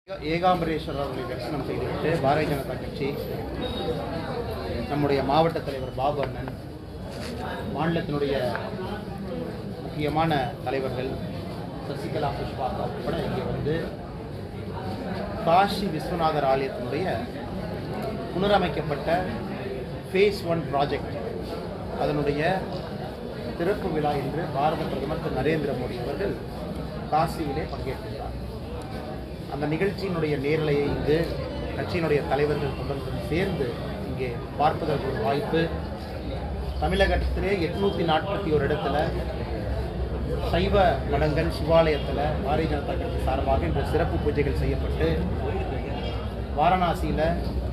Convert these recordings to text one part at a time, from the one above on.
ஏகாம்பரேஸ்வரர் அவர்களை தரிசனம் செய்துவிட்டு பாரதிய ஜனதா கட்சி நம்முடைய மாவட்ட தலைவர் பாபு அண்ணன் மாநிலத்தினுடைய முக்கியமான தலைவர்கள் சசிகலா புஷ்பா உட்பட இங்கே வந்து காஷி விஸ்வநாதர் ஆலயத்தினுடைய புனரமைக்கப்பட்ட ஃபேஸ் ஒன் ப்ராஜெக்ட் அதனுடைய திறப்பு விழா என்று பாரத பிரதமர் திரு நரேந்திர மோடி அவர்கள் காசியிலே பங்கேற்கின்றார் அந்த நிகழ்ச்சியினுடைய நேரலையை இங்கு கட்சியினுடைய தலைவர்கள் தொண்டர்களுடன் சேர்ந்து இங்கே பார்ப்பதற்கு ஒரு வாய்ப்பு தமிழகத்திலே எட்நூற்றி நாற்பத்தி ஒரு இடத்துல சைவ மடங்கள் சிவாலயத்தில் பாரதிய ஜனதா கட்சி சார்பாக இன்று சிறப்பு பூஜைகள் செய்யப்பட்டு வாரணாசியில்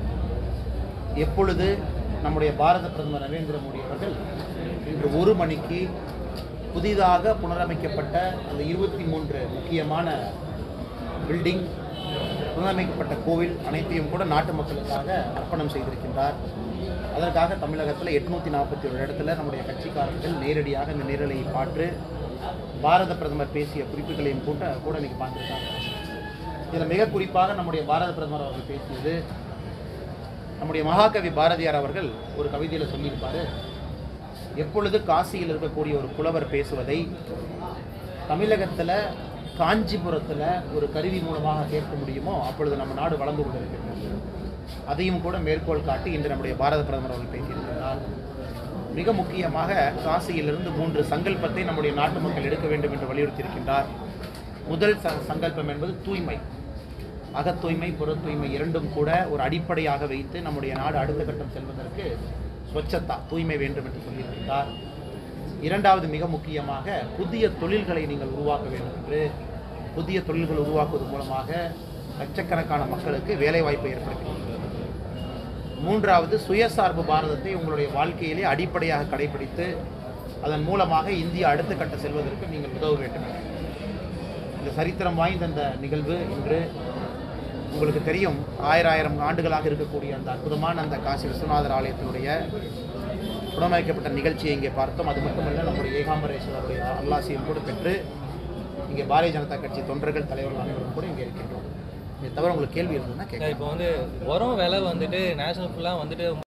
எப்பொழுது நம்முடைய பாரத பிரதமர் நரேந்திர மோடி அவர்கள் இன்று ஒரு மணிக்கு புதிதாக புனரமைக்கப்பட்ட அந்த இருபத்தி மூன்று முக்கியமான பில்டிங் புனரமைக்கப்பட்ட கோவில் அனைத்தையும் கூட நாட்டு மக்களுக்காக அர்ப்பணம் செய்திருக்கின்றார் அதற்காக தமிழகத்தில் எட்நூற்றி நாற்பத்தி ஒரு இடத்துல நம்முடைய கட்சிக்காரர்கள் நேரடியாக இந்த நேரலையை பார்த்து பாரத பிரதமர் பேசிய குறிப்புகளையும் கூட கூட இன்னைக்கு பார்த்துருக்காங்க இதில் மிக குறிப்பாக நம்முடைய பாரத பிரதமர் அவர்கள் பேசியது நம்முடைய மகாகவி பாரதியார் அவர்கள் ஒரு கவிதையில் சொல்லியிருப்பாரு எப்பொழுது காசியில் இருக்கக்கூடிய ஒரு புலவர் பேசுவதை தமிழகத்தில் காஞ்சிபுரத்தில் ஒரு கருவி மூலமாக கேட்க முடியுமோ அப்பொழுது நம்ம நாடு வளர்ந்து கொண்டிருக்கிறது அதையும் கூட மேற்கோள் காட்டி இன்று நம்முடைய பாரத பிரதமர் அவர்கள் பேசியிருக்கிறார் மிக முக்கியமாக காசியிலிருந்து மூன்று சங்கல்பத்தை நம்முடைய நாட்டு மக்கள் எடுக்க வேண்டும் என்று வலியுறுத்தியிருக்கின்றார் முதல் ச சங்கல்பம் என்பது தூய்மை அகத் தூய்மை புற தூய்மை இரண்டும் கூட ஒரு அடிப்படையாக வைத்து நம்முடைய நாடு அடுத்த கட்டம் செல்வதற்கு ஸ்வச்சத்தா தூய்மை வேண்டும் என்று சொல்லியிருக்கிறார் இரண்டாவது மிக முக்கியமாக புதிய தொழில்களை நீங்கள் உருவாக்க வேண்டும் என்று புதிய தொழில்கள் உருவாக்குவது மூலமாக லட்சக்கணக்கான மக்களுக்கு வேலைவாய்ப்பை ஏற்படுத்துகிறது மூன்றாவது சுயசார்பு பாரதத்தை உங்களுடைய வாழ்க்கையிலே அடிப்படையாக கடைபிடித்து அதன் மூலமாக இந்தியா அடுத்த கட்ட செல்வதற்கு நீங்கள் உதவ வேண்டும் இந்த சரித்திரம் வாய்ந்த அந்த நிகழ்வு இன்று உங்களுக்கு தெரியும் ஆயிரம் ஆயிரம் ஆண்டுகளாக இருக்கக்கூடிய அந்த அற்புதமான அந்த காசி விஸ்வநாதர் ஆலயத்தினுடைய புனமைக்கப்பட்ட நிகழ்ச்சியை இங்கே பார்த்தோம் அது மட்டுமல்ல நம்முடைய ஏகாம்பரேஸ்வரருடைய அல்லாசியும் கூட பெற்று இங்கே பாரதிய ஜனதா கட்சி தொண்டர்கள் தலைவர்கள் அனைவரும் கூட இங்கே இருக்கின்றோம் இதை தவிர உங்களுக்கு கேள்வி இருந்ததுன்னா கேட்க இப்போ வந்து உரம் விலை வந்துட்டு நேஷனல் ஃபுல்லாக வந்துட்டு